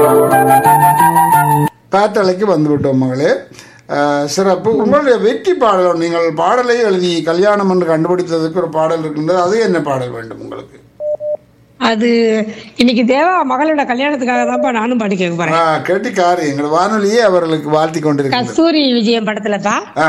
பேட்டலைக்கு வந்துவிட்டோம் மகளே அஹ், சிறப்பு உங்களுடைய வெற்றி பாடல் நீங்கள் பாடலை எழுதி கல்யாணம் என்று கண்டுபிடித்ததுக்கு ஒரு பாடல் இருக்கின்றது அது என்ன பாடல் வேண்டும் உங்களுக்கு அது இன்னைக்கு தேவா மகளோட கல்யாணத்துக்காக தான்ப்பா நானும் பாட்டு கேட்க போறேன் ஆ, கெட்டிக்காரி எங்கள் வானொலியே அவர்களுக்கு வாழ்த்தி கொண்டிருக்கின்றது கஸ்தூரி விஜயம் படத்துலப்பா ஆ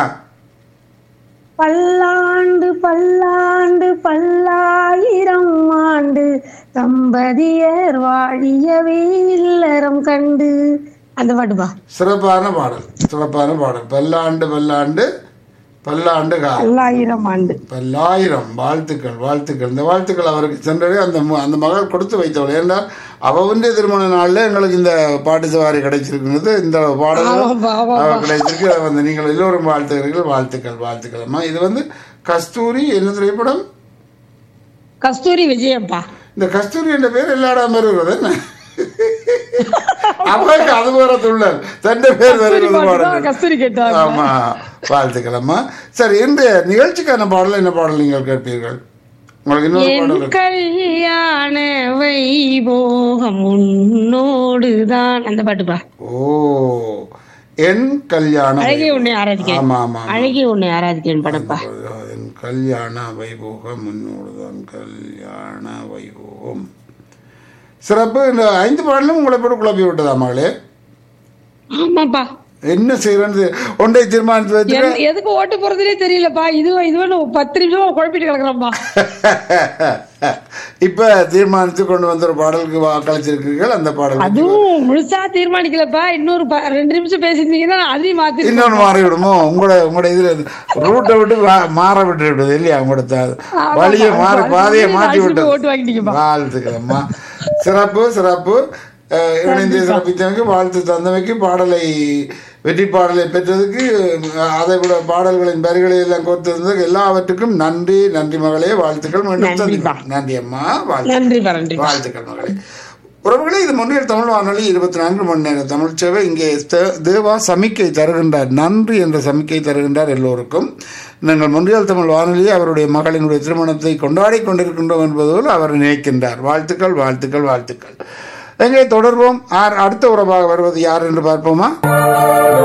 பல்லாண்டு பல்லாண்டு பல்லாயிரம் ஆண்டு தம்பதியர் வாழியவே இல்லறம் கண்டு அந்த பாட்டுப்பா சிறப்பான பாடல் சிறப்பான பாடல் பல்லாண்டு பல்லாண்டு பல்லாண்டு காலம் பல்லாயிரம் ஆண்டு பல்லாயிரம் வாழ்த்துக்கள் வாழ்த்துக்கள் இந்த வாழ்த்துக்கள் அவருக்கு சென்றவே அந்த மு- அந்த மகள் கொடுத்து வைத்தவள் ஏன்னால் அவவுடைய திருமண நாளில் எங்களுக்கு இந்த பாட்டு சவாரி கிடைச்சிருக்கிறது இந்த பாடல்கள் ஆமாப்பா, ஆமாப்பா. அவர் கிடைச்சிருக்கு அதை வந்து நீங்கள் எல்லோரும் வாழ்த்துகிறீர்கள் வாழ்த்துக்கள் வாழ்த்துக்கள் அம்மா இது வந்து கஸ்தூரி என்ன திரைப்படம் கஸ்தூரி விஜயம்ப்பா இந்த கஸ்தூரி என்ற பேர் எல்லா இடம் வருகிறது என்ன அவருக்கு அது வேற துள்ளல் தன்னை பேர் கஸ்தூரி வருகிறது பாட்டு தான் பாடல் கஸ்தூரி கேட்டாங்க ஆமா வாழ்த்துக்கள் அம்மா சரி இந்த நிகழ்ச்சிக்கான பாடல் என்ன பாடல் நீங்கள் கேட்பீர்கள் உங்களுக்கு இன்னொரு என் பாடல் இருக்கு. கல்யாண வைபோகம் உன்னோடுதான் அந்த பாட்டுப்பா ஓ என் கல்யாணம் அழகிய உன்னை ஆராதிக்கிறேன் ஆமா ஆமா ஆமா. அழகிய உன்னை ஆராதிக்கிறேன் படப்பா என் கல்யாண வைபோகம் முன்னோடுதான் கல்யாண வைபோகம் சிறப்பு இந்த ஐந்து பாடலும் உங்களை போட்டு குழப்பி விட்டதா மகளே ஆமாப்பா என்ன செய்யறது ஒன்றை தீர்மானித்து வச்சு எது- எதுக்கு ஓட்டு போறதுனே தெரியலப்பா இதுவும் இதுவும் பத்து நிமிஷமா குழப்பிட்டு கிடக்குறோம்ப்பா இப்ப தீர்மானித்து கொண்டு வந்த ஒரு பாடலுக்கு வாக்களிச்சிருக்கீர்கள் அந்த பாடல் அதுவும் முழுசா தீர்மானிக்கலப்பா இன்னொரு ப- ரெண்டு நிமிஷம் பேசியிருந்தீங்கன்னா அதையும் மாத்தி இன்னொன்று மாறி விடுமோ உங்களோட உங்களோட இதுல ரூட்டை விட்டு வா- மாற விட்டு விடுது இல்லையா உங்களோட த- வழியை மாறி பாதையை மாற்றி அழைச்சிட்டு விட்டது போய் ஓட்டு வாங்கிட்டீங்கப்பா வாழ்த்துக்கிறம்மா சிறப்பு சிறப்பு அஹ், இணைந்து சிறப்பித்தமைக்கு வாழ்த்து தந்தமைக்கு பாடலை வெற்றி பாடலை பெற்றதுக்கு அஹ், அதை விட பாடல்களின் வரிகளை எல்லாம் கொடுத்திருந்ததுக்கு எல்லாவற்றுக்கும் நன்றி நன்றி மகளே வாழ்த்துக்கள் மீண்டும் சந்திப்போம் நன்றி அம்மா வாழ்த்து நன்றிப்பா நன்றி வாழ்த்துக்கள் மகளே உறவுகளே இது முன்னில் தமிழ் வானொலி இருபத்தி நான்கு மணி நேர தமிழ் சேவை இங்கே தே- தேவா சமிக்கை தருகின்றார் நன்றி என்ற சமிக்கை தருகின்றார் எல்லோருக்கும் நாங்கள் முன்றியல் தமிழ் வானொலியை அவருடைய மகளினுடைய திருமணத்தை கொண்டாடி கொண்டிருக்கின்றோம் என்பதோடு அவர் நினைக்கின்றார் வாழ்த்துக்கள் வாழ்த்துக்கள் வாழ்த்துக்கள் எங்கே தொடர்வோம் ஆர் அடுத்த உறவாக வருவது யார் என்று பார்ப்போமா